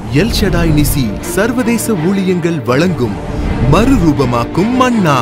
El Shaddai நிசி சர்வதேச ஊழியங்கள் வழங்கும் மறுரூபமாக்கும் மன்னா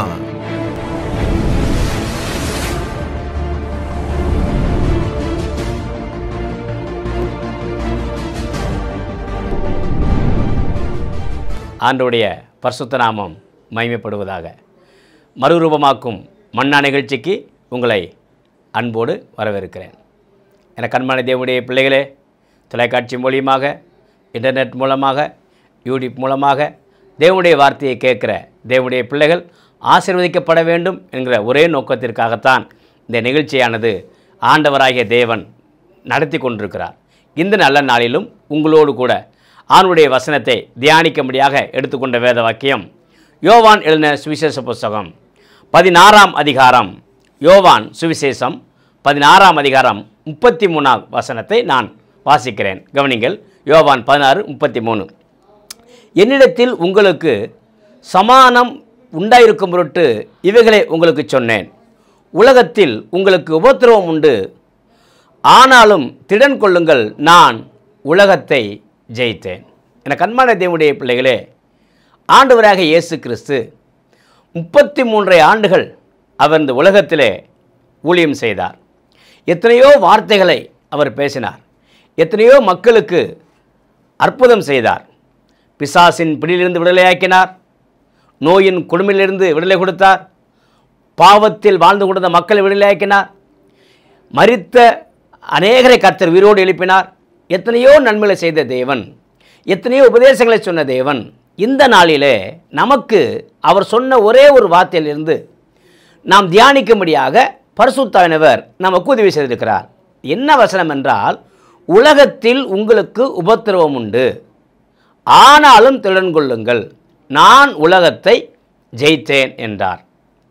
ஆண்டோடைய பரிசுத்த நாமம் மகிமைப்படுவதாக மறுரூபமாக்கும் மன்னா நிகழ்ச்சிக்கு உங்களை அன்போடு வரவேற்கிறேன் என கண்மான தேவனுடைய பிள்ளைகளே தொலைக்காட்சி மூலியமாக இன்டர்நெட் மூலமாக யூடியூப் மூலமாக தேவனுடைய வார்த்தையை கேட்குற தேவனுடைய பிள்ளைகள் ஆசீர்வதிக்கப்பட வேண்டும் என்கிற ஒரே நோக்கத்திற்காகத்தான் இந்த நிகழ்ச்சியானது ஆண்டவராகிய தேவன் நடத்தி கொண்டிருக்கிறார் இந்த நல்ல நாளிலும் உங்களோடு கூட ஆணுடைய வசனத்தை தியானிக்கும்படியாக எடுத்துக்கொண்ட வேத வாக்கியம் யோவான் எழுதின சுவிசேஷ புஸ்தகம் பதினாறாம் அதிகாரம் யோவான் சுவிசேஷம் பதினாறாம் அதிகாரம் முப்பத்தி மூணாம் வசனத்தை நான் வாசிக்கிறேன் கவனிங்கள் யோவான் பதினாறு முப்பத்தி மூணு என்னிடத்தில் உங்களுக்கு சமானம் உண்டாயிருக்கும் பொருட்டு இவைகளை உங்களுக்கு சொன்னேன் உலகத்தில் உங்களுக்கு உபத்திரவம் உண்டு ஆனாலும் திடன் கொள்ளுங்கள் நான் உலகத்தை ஜெயித்தேன் என கண்மான தேவனுடைய பிள்ளைகளே ஆண்டவராக இயேசு கிறிஸ்து முப்பத்தி மூன்றை ஆண்டுகள் அவர் இந்த உலகத்திலே ஊழியம் செய்தார் எத்தனையோ வார்த்தைகளை அவர் பேசினார் எத்தனையோ மக்களுக்கு அற்புதம் செய்தார் பிசாசின் பிடியிலிருந்து விடுதலையாக்கினார் நோயின் கொடுமையிலிருந்து விடுதலை கொடுத்தார் பாவத்தில் வாழ்ந்து கொண்ட மக்களை விடுதலையாக்கினார் மரித்த அநேகரை கர்த்தர் உயிரோடு எழுப்பினார் எத்தனையோ நன்மைகளை செய்த தேவன் எத்தனையோ உபதேசங்களை சொன்ன தேவன் இந்த நாளிலே நமக்கு அவர் சொன்ன ஒரே ஒரு வார்த்தையிலிருந்து நாம் தியானிக்கும்படியாக பரிசுத்தாவினவர் நமக்கு உதவி செய்திருக்கிறார் என்ன வசனம் என்றால் உலகத்தில் உங்களுக்கு உபத்திரவம் உண்டு ஆனாலும் திடன் கொள்ளுங்கள் நான் உலகத்தை ஜெயித்தேன் என்றார்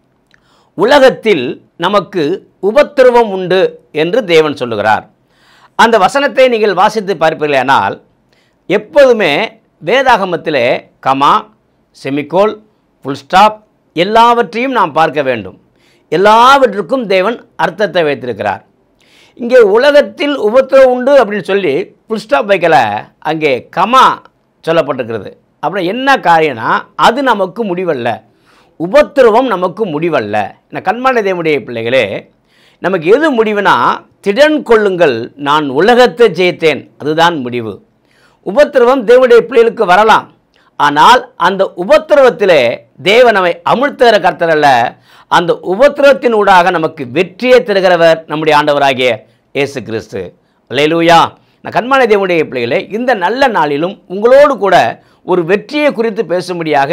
உலகத்தில் நமக்கு உபத்திரவம் உண்டு என்று தேவன் சொல்லுகிறார் அந்த வசனத்தை நீங்கள் வாசித்து பார்ப்பீர்களானால் எப்போதுமே வேதாகமத்திலே கமா செமிகோல் ஃபுல் ஸ்டாப் எல்லாவற்றையும் நாம் பார்க்க வேண்டும் எல்லாவற்றுக்கும் தேவன் அர்த்தத்தை வைத்திருக்கிறார் இங்கே உலகத்தில் உபத்திரவம் உண்டு அப்படின்னு சொல்லி ஃபுல் ஸ்டாப் வைக்கல அங்கே கமா சொல்லப்பட்டிருக்கிறது அப்புறம் என்ன காரியம்னா அது நமக்கு முடிவல்ல உபத்திரவம் நமக்கு முடிவல்ல இந்த கண்மான தேவனுடைய பிள்ளைகளே நமக்கு எது முடிவுனா திடன் கொள்ளுங்கள் நான் உலகத்தை ஜெயித்தேன் அதுதான் முடிவு உபத்திரவம் தேவனுடைய பிள்ளைகளுக்கு வரலாம் ஆனால் அந்த உபத்திரவத்திலே தேவனவை அமிழ்த்துகிற கர்த்தர் அல்ல அந்த உபத்திரவத்தின் ஊடாக நமக்கு வெற்றியை தருகிறவர் நம்முடைய ஆண்டவராகிய இயேசு கிறிஸ்து லேலூயா நான் கண்மான தேவனுடைய பிள்ளைகளே இந்த நல்ல நாளிலும் உங்களோடு கூட ஒரு வெற்றியை குறித்து பேசும்படியாக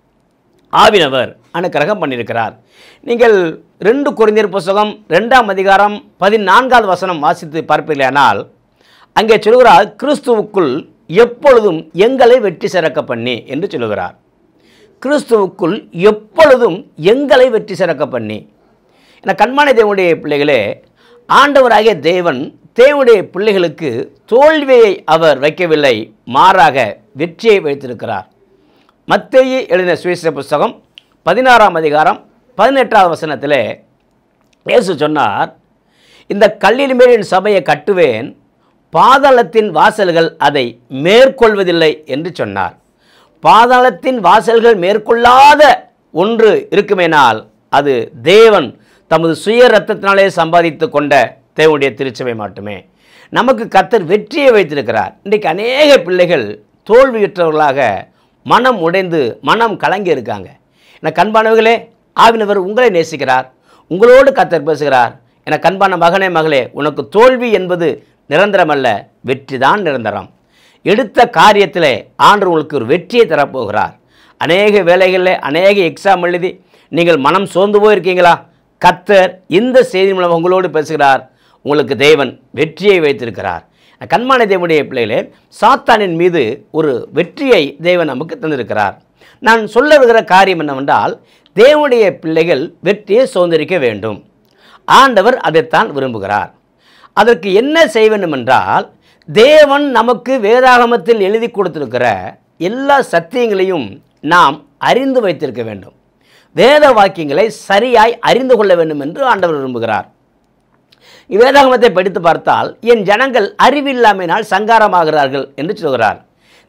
ஆவினவர் அனுக்கிரகம் பண்ணியிருக்கிறார் நீங்கள் ரெண்டு குறைந்தர் புஸ்தகம் ரெண்டாம் அதிகாரம் பதினான்காவது வசனம் வாசித்து பார்ப்பீர்களானால் அங்கே சொல்கிறார் கிறிஸ்துவுக்குள் எப்பொழுதும் எங்களை வெற்றி சிறக்க பண்ணி என்று சொல்லுகிறார் கிறிஸ்துவுக்குள் எப்பொழுதும் எங்களை வெற்றி சிறக்க பண்ணி என கண்மான தேவனுடைய பிள்ளைகளே ஆண்டவராகிய தேவன் தேவனுடைய பிள்ளைகளுக்கு தோல்வியை அவர் வைக்கவில்லை மாறாக வெற்றியை வைத்திருக்கிறார் மத்தேயு எழுதின சுவிசேஷ புஸ்தகம் பதினாறாம் அதிகாரம் பதினெட்டாவது வசனத்தில் இயேசு சொன்னார் இந்த கல்லின் மேல் என் சபையை கட்டுவேன் பாதாளத்தின் வாசல்கள் அதை மேற்கொள்வதில்லை என்று சொன்னார் பாதாளத்தின் வாசல்கள் மேற்கொள்ளாத ஒன்று இருக்குமேனால் அது தேவன் தமது சுய ரத்தத்தினாலே சம்பாதித்து கொண்ட தேவனுடைய திருச்சபை மட்டுமே நமக்கு கத்தர் வெற்றியை வைத்திருக்கிறார் இன்றைக்கு அநேக பிள்ளைகள் தோல்வியுற்றவர்களாக மனம் உடைந்து மனம் கலங்கி இருக்காங்க என கண்பானவர்களே ஆவினவர் உங்களை நேசிக்கிறார் உங்களோடு கத்தர் பேசுகிறார் என கண்பான மகனே மகளே உனக்கு தோல்வி என்பது நிரந்தரமல்ல வெற்றி தான் நிரந்தரம் எடுத்த காரியத்தில் ஆண்டு உங்களுக்கு ஒரு வெற்றியை தரப்போகிறார் அநேக வேலைகளில் அநேக எக்ஸாம் எழுதி நீங்கள் மனம் சோர்ந்து போயிருக்கீங்களா கத்தர் இந்த செய்தி மூலம் உங்களோடு பேசுகிறார் உங்களுக்கு தேவன் வெற்றியை வைத்திருக்கிறார் கண்மான தேவனுடைய பிள்ளைகளே சாத்தானின் மீது ஒரு வெற்றியை தேவன் நமக்கு தந்திருக்கிறார் நான் சொல்ல வருகிற காரியம் என்னவென்றால் தேவனுடைய பிள்ளைகள் வெற்றியை சுதந்திரிக்க வேண்டும் ஆண்டவர் அதைத்தான் விரும்புகிறார் அதற்கு என்ன செய்ய வேண்டும் என்றால் தேவன் நமக்கு வேதாகமத்தில் எழுதி கொடுத்திருக்கிற எல்லா சத்தியங்களையும் நாம் அறிந்து வைத்திருக்க வேண்டும் வேத வாக்கியங்களை சரியாய் அறிந்து கொள்ள வேண்டும் என்று ஆண்டவர் விரும்புகிறார் வேதாகமத்தை படித்து பார்த்தால் என் ஜனங்கள் அறிவில்லாமையினால் சங்காரமாகிறார்கள் என்று சொல்கிறார்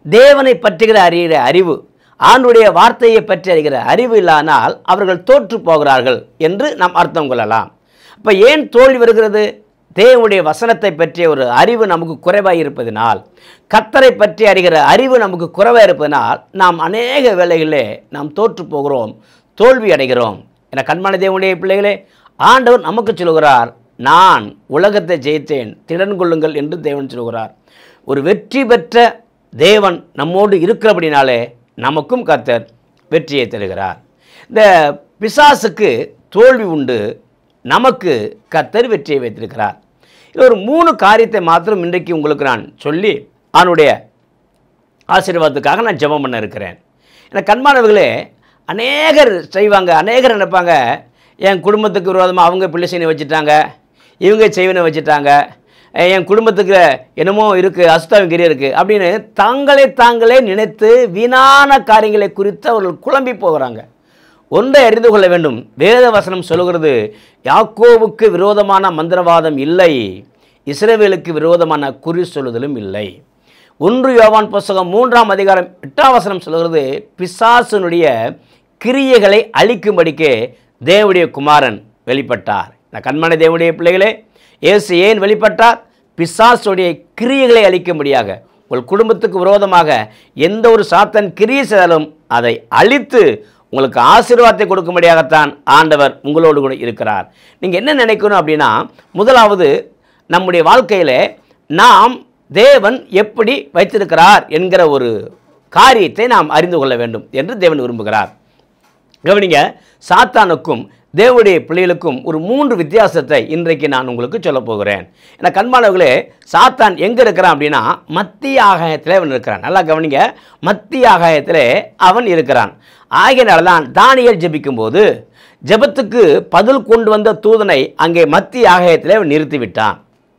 தேவனை பற்றுகிற அறிகிற அறிவு ஆண்டுடைய வார்த்தையை பற்றி அறிகிற அறிவு இல்லானால் அவர்கள் தோற்று போகிறார்கள் என்று நாம் அர்த்தம் கொள்ளலாம் அப்போ ஏன் தோல்வி வருகிறது தேவனுடைய வசனத்தை பற்றிய ஒரு அறிவு நமக்கு குறைவாக இருப்பதனால் கத்தரை பற்றி அறிகிற அறிவு நமக்கு குறைவாக இருப்பதனால் நாம் அநேக வேளைகளிலே நாம் தோற்று போகிறோம் தோல்வி அடைகிறோம் என கண்மான தேவனுடைய பிள்ளைகளே ஆண்டவர் நமக்கு சொல்கிறார் நான் உலகத்தை ஜெயித்தேன் திடன் கொள்ளுங்கள் என்று தேவன் சொல்கிறார் ஒரு வெற்றி பெற்ற தேவன் நம்மோடு இருக்கிறபடினாலே நமக்கும் கத்தர் வெற்றியை தருகிறார் இந்த பிசாசுக்கு தோல்வி உண்டு நமக்கு கத்தர் வெற்றியை வைத்திருக்கிறார் இது ஒரு மூணு காரியத்தை மாத்திரம் இன்றைக்கு உங்களுக்கு நான் சொல்லி அவனுடைய ஆசீர்வாதத்துக்காக நான் ஜெபம் பண்ண இருக்கிறேன் எனக்கு கண்மாணவர்களே அநேகர் செய்வாங்க அநேகர் நினைப்பாங்க என் குடும்பத்துக்கு விரோதமாக அவங்க பிள்ளை செய்ய வச்சுட்டாங்க இவங்க செய்வனை வச்சுட்டாங்க அஹ் என் குடும்பத்துக்கு என்னமோ இருக்குது அசுத்தாவின் கிரியை இருக்குது அப்படின்னு தாங்களே தாங்களே நினைத்து வீணான காரியங்களை குறித்து அவர்கள் குழம்பி போகிறாங்க ஒன்றை அறிந்து கொள்ள வேண்டும் வேத வசனம் சொல்லுகிறது யாக்கோவுக்கு விரோதமான மந்திரவாதம் இல்லை இஸ்ரவேலுக்கு விரோதமான குறி சொல்லுதலும் இல்லை ஒன்று யோவான் புஸ்தகம் மூன்றாம் அதிகாரம் எட்டாம் வசனம் சொல்கிறது பிசாசனுடைய கிரியைகளை அழிக்கும்படிக்கே தேவனுடைய குமாரன் வெளிப்பட்டார் நான் கண்மனை தேவனுடைய பிள்ளைகளே இயேசு ஏன் வெளிப்பட்டார் பிசாசுடைய கிரியைகளை அழிக்கும்படியாக உங்கள் குடும்பத்துக்கு விரோதமாக எந்த ஒரு சாத்தன் கிரியை செய்தாலும் அதை அழித்து உங்களுக்கு ஆசீர்வாதத்தை கொடுக்கும்படியாகத்தான் ஆண்டவர் உங்களோடு கூட இருக்கிறார் நீங்கள் என்ன நினைக்கணும் அப்படின்னா முதலாவது நம்முடைய வாழ்க்கையில் நாம் தேவன் எப்படி வைத்திருக்கிறார் என்கிற ஒரு காரியத்தை நாம் அறிந்து கொள்ள வேண்டும் என்று தேவன் விரும்புகிறார் கவனிங்க சாத்தானுக்கும் தேவனுடைய பிள்ளைகளுக்கும் ஒரு மூன்று வித்தியாசத்தை இன்றைக்கு நான் உங்களுக்கு சொல்லப் போகிறேன் ஏன்னா கண்மாணவர்களே சாத்தான் எங்கே இருக்கிறான் அப்படின்னா மத்திய ஆகாயத்தில் அவன் இருக்கிறான் நல்லா கவனிங்க மத்திய ஆகாயத்தில் அவன் இருக்கிறான் ஆகையினால தான் தானியல் ஜெபிக்கும்போது ஜெபத்துக்கு பதில் கொண்டு வந்த தூதனை அங்கே மத்திய ஆகாயத்தில் அவன் நிறுத்தி விட்டான்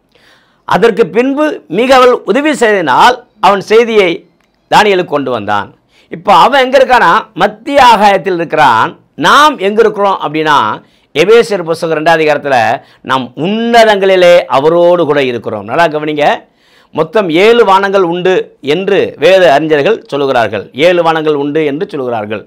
அதற்கு பின்பு மிக அவள் உதவி செய்ததினால் அவன் செய்தியை தானியலுக்கு கொண்டு வந்தான் இப்போ அவன் எங்கே இருக்கானா மத்திய ஆகாயத்தில் இருக்கிறான் நாம் எங்கே இருக்கிறோம் அப்படின்னா எபேசியர் புஸ்தகம் ரெண்டாவது அதிகாரத்தில் நாம் உன்னதங்களிலே அவரோடு கூட இருக்கிறோம் நல்லா கவனிங்க மொத்தம் ஏழு வானங்கள் உண்டு என்று வேத அறிஞர்கள் சொல்லுகிறார்கள் ஏழு வானங்கள் உண்டு என்று சொல்லுகிறார்கள்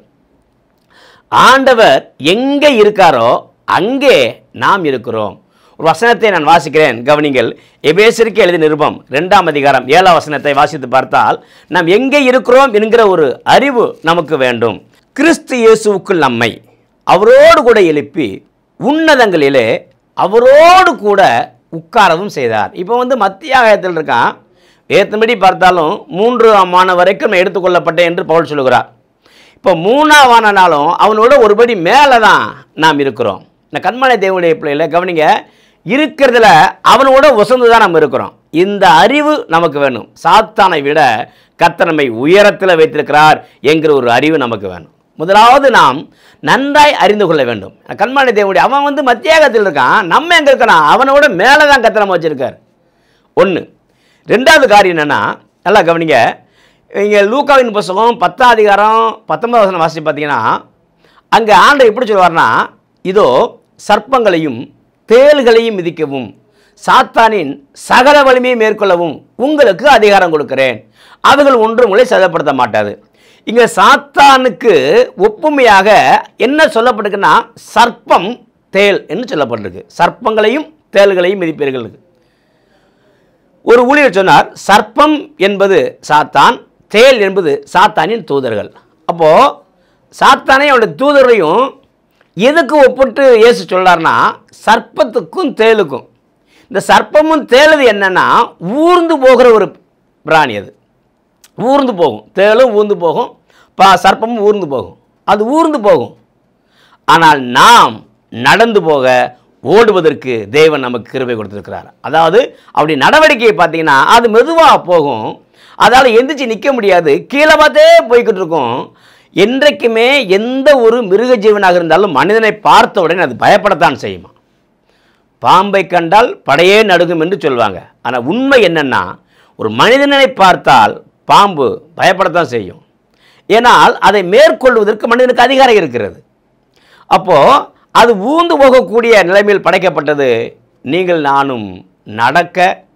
ஆண்டவர் எங்கே இருக்காரோ அங்கே நாம் இருக்கிறோம் ஒரு வசனத்தை நான் வாசிக்கிறேன் கவனிங்கள் எபேசருக்கு எழுதிய நிருபம் ரெண்டாம் அதிகாரம் ஏழாம் வசனத்தை வாசித்து பார்த்தால் நாம் எங்கே இருக்கிறோம் என்கிற ஒரு அறிவு நமக்கு வேண்டும் கிறிஸ்து இயேசுவுக்குள் நம்மை அவரோடு கூட எழுப்பி உன்னதங்களிலே அவரோடு கூட உட்காரவும் செய்தார் இப்போ வந்து மத்திய ஆகாயத்தில் இருக்கான் ஏத்தபடி பார்த்தாலும் மூன்று ஆமான வரைக்கும் நான் எடுத்துக்கொள்ளப்பட்டேன் என்று பவுல் சொல்லுகிறார் இப்போ மூணாவானாலும் அவனோட ஒருபடி மேலே தான் நாம் இருக்கிறோம் இந்த கண்மனை தேவனுடைய பிள்ளைகளை கவனிங்க இருக்கிறதுல அவனோட உசந்து தான் நம்ம இருக்கிறோம் இந்த அறிவு நமக்கு வேணும் சாத்தானை விட கர்த்தர் நம்மை உயரத்தில் வைத்திருக்கிறார் என்கிற ஒரு அறிவு நமக்கு வேணும் முதலாவது நாம் நன்றாய் அறிந்து கொள்ள வேண்டும் கண்மனை தேவனுடைய அவன் வந்து மத்தியாகத்தில் இருக்கான் நம்ம எங்கே இருக்கிறான் அவனோட மேலே தான் கர்த்தர் நம்ம வச்சிருக்கார் ஒன்று ரெண்டாவது காரியம் என்னென்னா நல்லா கவனிங்க இங்கே லூக்காவின் புஸ்தகம் பத்தாம் அதிகாரம் பத்தொன்பது வசனம் வாசி பார்த்தீங்கன்னா அங்கே ஆண்டவர் எப்படி சொல்லுவார்னா இதோ சர்ப்பங்களையும் தேள்களையும் மிதிக்கவும் சாத்தானின் சகல வலிமையை மேற்கொள்ளவும் உங்களுக்கு அதிகாரம் கொடுக்கிறேன் அவைகள் ஒன்றும் உங்களை சேதப்படுத்த மாட்டாது இங்கே சாத்தானுக்கு ஒப்புமையாக என்ன சொல்லப்பட்டிருக்குன்னா சர்ப்பம் தேள் என்று சொல்லப்பட்டிருக்கு சர்ப்பங்களையும் தேள்களையும் மிதிப்பீர்கள் ஒரு ஊழியர் சொன்னார் சர்ப்பம் என்பது சாத்தான் தேல் என்பது சாத்தானின் தூதர்கள் அப்போது சாத்தானை அவனுடைய தூதர்களையும் எதுக்கு ஒப்பிட்டு இயேசு சொல்றாருன்னா சர்ப்பத்துக்கும் தேளுக்கும் இந்த சர்ப்பமும் தேளுது என்னன்னா ஊர்ந்து போகிற ஒரு பிராணி அது ஊர்ந்து போகும் தேளும் ஊர்ந்து போகும் பா சர்ப்பமும் ஊர்ந்து போகும் அது ஊர்ந்து போகும் ஆனால் நாம் நடந்து போக ஓடுவதற்கு தேவன் நமக்கு கிருபை கொடுத்திருக்கிறார் அதாவது அப்படி நடவடிக்கையை பார்த்தீங்கன்னா அது மெதுவாக போகும் அதால் எந்திரிச்சு நிற்க முடியாது கீழே பார்த்தே போய்கிட்டு இருக்கும் என்றைக்குமே எந்த ஒரு மிருக ஜீவனாக இருந்தாலும் மனிதனை பார்த்த உடனே அது பயப்படத்தான் செய்யுமா பாம்பை கண்டால் படையே நடுங்கும் என்று சொல்லுவாங்க ஆனால் உண்மை என்னன்னா ஒரு மனிதனை பார்த்தால் பாம்பு பயப்படத்தான் செய்யும் ஏனால் அதை மேற்கொள்வதற்கு மனிதனுக்கு அதிகாரம் இருக்கிறது அப்போது அது ஊந்து போகக்கூடிய நிலைமையில் படைக்கப்பட்டது நீங்கள் நானும் நடக்க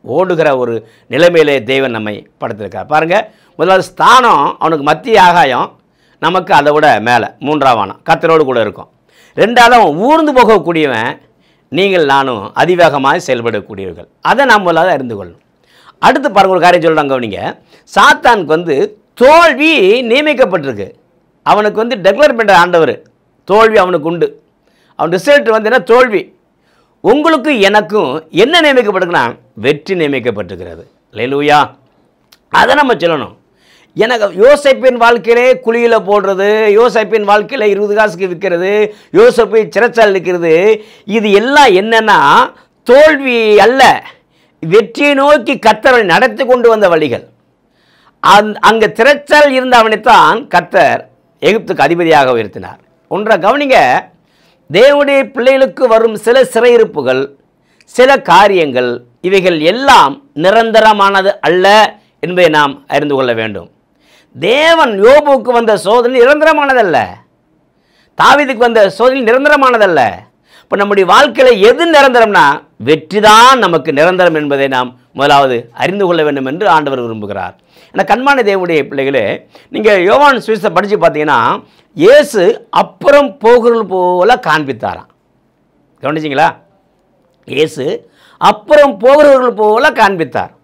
ஓடுகிற ஒரு நிலைமையிலே தேவன் நம்மை படுத்திருக்கார் பாருங்கள் முதலாவது ஸ்தானம் அவனுக்கு மத்திய ஆகாயம் நமக்கு அதை விட மேலே மூன்றாம் வானம் கத்தரோடு கூட இருக்கும் ரெண்டாவது அவன் ஊர்ந்து போகக்கூடியவன் நீங்கள் நானும் அதிவேகமாக செயல்படக்கூடியவர்கள் அதை நாம் முதலாவது அறிந்து கொள்ளணும் அடுத்து பாருங்க ஒரு காரியம் சொல்கிறாங்க கவனிங்க சாத்தானுக்கு வந்து தோல்வி நியமிக்கப்பட்டிருக்கு அவனுக்கு வந்து டெக்ளேர் பண்ணுற ஆண்டவர் தோல்வி அவனுக்கு உண்டு அவன் ரிசல்ட் வந்து என்ன தோல்வி உங்களுக்கு எனக்கும் என்ன நியமிக்கப்பட்டிருக்குன்னா வெற்றி நியமிக்கப்பட்டிருக்கிறது லேலூயா அதை நம்ம சொல்லணும் எனக்கு யோசைப்பின் வாழ்க்கையிலே குழியில் போடுறது யோசைப்பின் வாழ்க்கையில் இருபது காசுக்கு விற்கிறது யோசப்பை சிறைச்சால் நிற்கிறது இது எல்லாம் என்னன்னா தோல்வி அல்ல வெற்றியை நோக்கி கத்தரை நடத்தி கொண்டு வந்த வழிகள் அந் அங்கே திரைச்சால் இருந்த அவனைத்தான் கத்தர் எகிப்துக்கு அதிபதியாக உயர்த்தினார் ஒன்றை கவனிங்க தேவனுடைய பிள்ளைகளுக்கு வரும் சில சிறையிருப்புகள் சில காரியங்கள் இவைகள் எல்லாம் நிரந்தரமானது அல்ல என்பதை நாம் அறிந்து கொள்ள வேண்டும் தேவன் யோபுவுக்கு வந்த சோதனை நிரந்தரமானதல்ல தாவீதுக்கு வந்த சோதனை நிரந்தரமானதல்ல இப்போ நம்முடைய வாழ்க்கையில் எது நிரந்தரம்னா வெற்றி தான் நமக்கு நிரந்தரம் என்பதை நாம் முதலாவது அறிந்து கொள்ள வேண்டும் என்று ஆண்டவர் விரும்புகிறார் ஏன்னா கண்மான தேவனுடைய பிள்ளைகளே நீங்கள் யோவான் சுவிசை படித்து பார்த்தீங்கன்னா இயேசு அப்புறம் போகிறது போல காண்பித்தாராம் கவனிச்சிங்களா இயேசு அப்புறம் போகிறவர்கள் போல காண்பித்தார்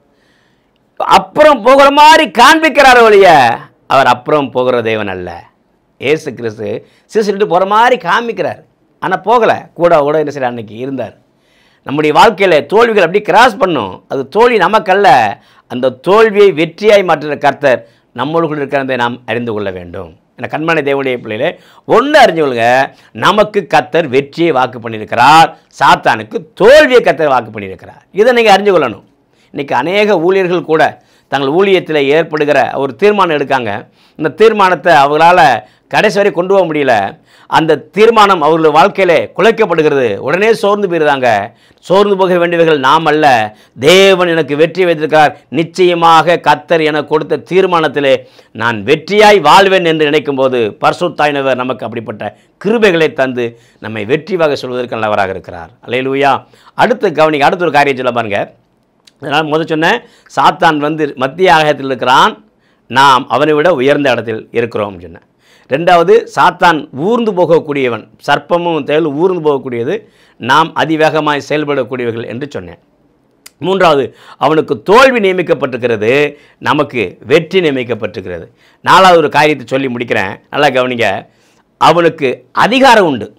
அப்புறம் போகிற மாதிரி காண்பிக்கிறார் ஒழிய அவர் அப்புறம் போகிற தேவன் அல்ல ஏசு கிறிஸ்து சிசிட்டு போகிற மாதிரி காமிக்கிறார் ஆனால் போகலை கூட கூட என்ன செய்ய அன்னைக்கு இருந்தார் நம்முடைய வாழ்க்கையில் தோல்விகள் அப்படி கிராஸ் பண்ணும் அது தோல்வி நமக்கல்ல அந்த தோல்வியை வெற்றியாய் மாற்றுகிற கர்த்தர் நம்மளுக்குள் இருக்கிறதை நாம் அறிந்து கொள்ள வேண்டும் என கண்மனை தேவனுடைய பிள்ளைகளே ஒன்று அறிஞ்சு கொள்ளுங்க நமக்கு கத்தர் வெற்றியை வாக்கு பண்ணியிருக்கிறார் சாத்தானுக்கு தோல்வியை கத்தர் வாக்கு பண்ணியிருக்கிறார் இதை நீங்கள் அறிஞ்சு கொள்ளணும் இன்றைக்கி அநேக ஊழியர்கள் கூட தங்கள் ஊழியத்தில் ஏற்படுகிற ஒரு தீர்மானம் எடுக்காங்க இந்த தீர்மானத்தை அவங்களால கடைசி வரை கொண்டு போக முடியல அந்த தீர்மானம் அவர்கள் வாழ்க்கையிலே குலைக்கப்படுகிறது உடனே சோர்ந்து போயிருந்தாங்க சோர்ந்து போக வேண்டியவர்கள் நாம் அல்ல தேவன் எனக்கு வெற்றி வைத்திருக்கிறார் நிச்சயமாக கத்தர் எனக்கு கொடுத்த தீர்மானத்திலே நான் வெற்றியாய் வாழ்வேன் என்று நினைக்கும் போது பர்சுத்தாயினவர் நமக்கு அப்படிப்பட்ட கிருபைகளை தந்து நம்மை வெற்றி வகை சொல்வதற்கு நல்லவராக இருக்கிறார் அல்லையிலூயா அடுத்து கவனிங்க அடுத்த ஒரு காரியம் சொல்ல பாருங்க அதனால் முதல் சொன்னேன் சாத்தான் வந்து மத்திய ஆகாயத்தில் இருக்கிறான் நாம் அவனை விட உயர்ந்த இடத்தில் இருக்கிறோம் சொன்னேன் ரெண்டாவது சாத்தான் ஊர்ந்து போகக்கூடியவன் சர்ப்பமும் தேல் ஊர்ந்து போகக்கூடியது நாம் அதிவேகமாய் செயல்படக்கூடியவர்கள் என்று சொன்னேன் மூன்றாவது அவனுக்கு தோல்வி நியமிக்கப்பட்டிருக்கிறது நமக்கு வெற்றி நியமிக்கப்பட்டிருக்கிறது நாலாவது ஒரு காரியத்தை சொல்லி முடிக்கிறேன் நல்லா கவனிங்க அவனுக்கு அதிகாரம் உண்டு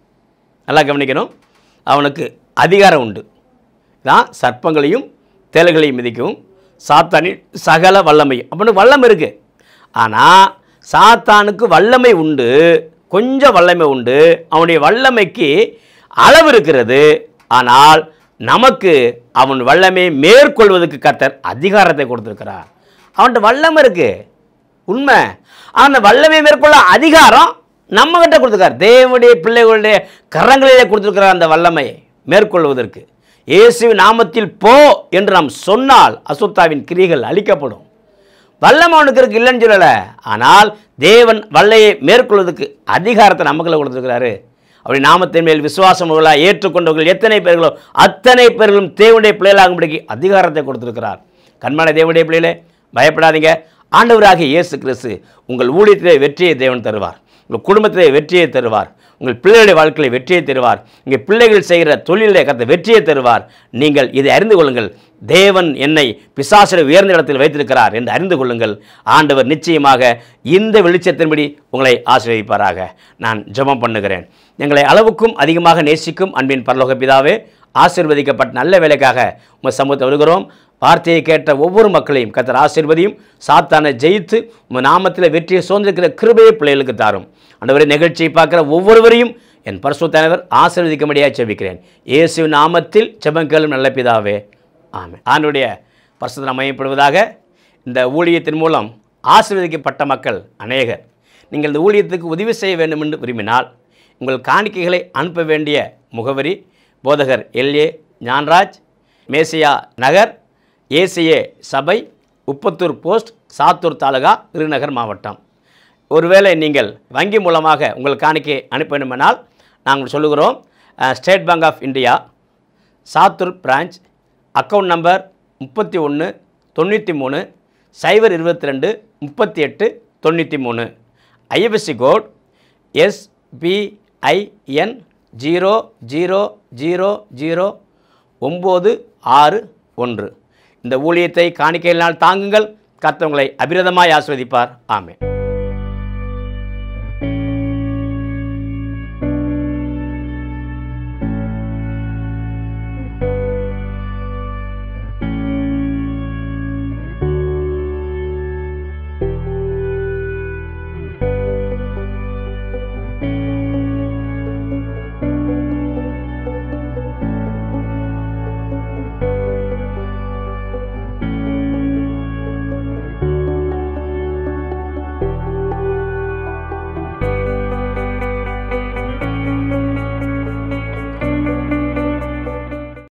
நல்லா கவனிக்கணும் அவனுக்கு அதிகாரம் உண்டு தான் சர்ப்பங்களையும் தேள்களையும் மிதிக்கும் சாத்தானின் சகல வல்லமையும் அப்படின்னு வல்லமை இருக்குது ஆனால் சாத்தானுக்கு வல்லமை உண்டு கொஞ்சம் வல்லமை உண்டு அவனுடைய வல்லமைக்கு அளவு இருக்கிறது ஆனால் நமக்கு அவன் வல்லமையை மேற்கொள்வதற்கு கர்த்தர் அதிகாரத்தை கொடுத்துருக்கிறார் அவன்கிட்ட வல்லமை இருக்குது உண்மை அந்த வல்லமையை மேற்கொள்ள அதிகாரம் நம்ம கிட்ட கொடுத்துருக்கார் தேவனுடைய பிள்ளைகளுடைய கரங்களிலே கொடுத்துருக்கிறார் அந்த வல்லமையை மேற்கொள்வதற்கு இயேசுவின் நாமத்தில் போ என்று நாம் சொன்னால் அசுத்தாவின் கிரிகள் அழிக்கப்படும் வல்லமை அவனுக்கு இருக்கு இல்லைன்னு சொல்லலை ஆனால் தேவன் வல்லையை மேற்கொள்வதற்கு அதிகாரத்தை நமக்குள்ள கொடுத்துருக்கிறாரு அப்படி நாமத்தின் மேல் விசுவாசம் உள்ளவர்களாக ஏற்றுக்கொண்டவர்கள் எத்தனை பேர்களோ அத்தனை பேர்களும் தேவனுடைய பிள்ளைகளாகும்படிக்கு அதிகாரத்தை கொடுத்திருக்கிறார் கண்மான தேவனுடைய பிள்ளைகளே பயப்படாதீங்க ஆண்டவராகிய இயேசு கிறிஸ்து உங்கள் ஊழியத்திலே வெற்றியை தேவன் தருவார் உங்கள் குடும்பத்திலே வெற்றியை தருவார் உங்கள் பிள்ளைகளுடைய வாழ்க்கையில் வெற்றியை தருவார் உங்கள் பிள்ளைகள் செய்கிற தொழிலே கத்த வெற்றியை தருவார் நீங்கள் இதை அறிந்து கொள்ளுங்கள் தேவன் என்னை பிசாசுடைய உயர்ந்த இடத்தில் வைத்திருக்கிறார் என்று அறிந்து கொள்ளுங்கள் ஆண்டவர் நிச்சயமாக இந்த வெளிச்சத்தின்படி உங்களை ஆசீர்வதிப்பாராக நான் ஜெபம் பண்ணுகிறேன் எங்களை அளவுக்கும் அதிகமாக நேசிக்கும் அன்பின் பரலோக பிதாவே ஆசீர்வதிக்கப்பட்ட நல்ல வேலைக்காக உங்கள் சமூகத்தை வருகிறோம் வார்த்தையை கேட்ட ஒவ்வொரு மக்களையும் கத்தர் ஆசீர்வதியும் சாத்தானை ஜெயித்து உங்கள் நாமத்தில் வெற்றியை சுதந்திருக்கிற கிருபையை பிள்ளைகளுக்கு தாரும் அந்தவரை நிகழ்ச்சியை பார்க்குற ஒவ்வொருவரையும் என் பரிசுத்தானவர் ஆசீர்வதிக்கும்படியாக செபிக்கிறேன் இயேசு நாமத்தில் செபங்களும் நல்ல பிதாவே ஆமென் ஆண்டுடைய பரிசுத்தனை மையப்படுவதாக இந்த ஊழியத்தின் மூலம் ஆசீர்வதிக்கப்பட்ட மக்கள் அநேகர் நீங்கள் இந்த ஊழியத்துக்கு உதவி செய்ய வேண்டும் என்று விரும்பினால் உங்கள் காணிக்கைகளை அனுப்ப வேண்டிய முகவரி போதகர் எல்ஏ ஞான்ராஜ் மேசியா நகர் ஏசிஏ சபை உப்பத்தூர் போஸ்ட் சாத்தூர் தாலுகா விருதுநகர் மாவட்டம் ஒருவேளை நீங்கள் வங்கி மூலமாக உங்கள் காணிக்கை அனுப்ப வேண்டுமானால் நாங்கள் சொல்லுகிறோம் ah, State Bank of India Sattur branch account number முப்பத்தி ஒன்று தொண்ணூற்றி மூணு சைபர் இருபத்தி ரெண்டு முப்பத்தி எட்டு தொண்ணூற்றி மூணு IFSC code SBIN zero zero zero zero ஒம்பது ஆறு ஒன்று இந்த ஊழியத்தை காணிக்கையினால் தாங்குங்கள் கர்த்தர் உங்களை அபிரதமாய் ஆஸ்வதிப்பார் ஆமென்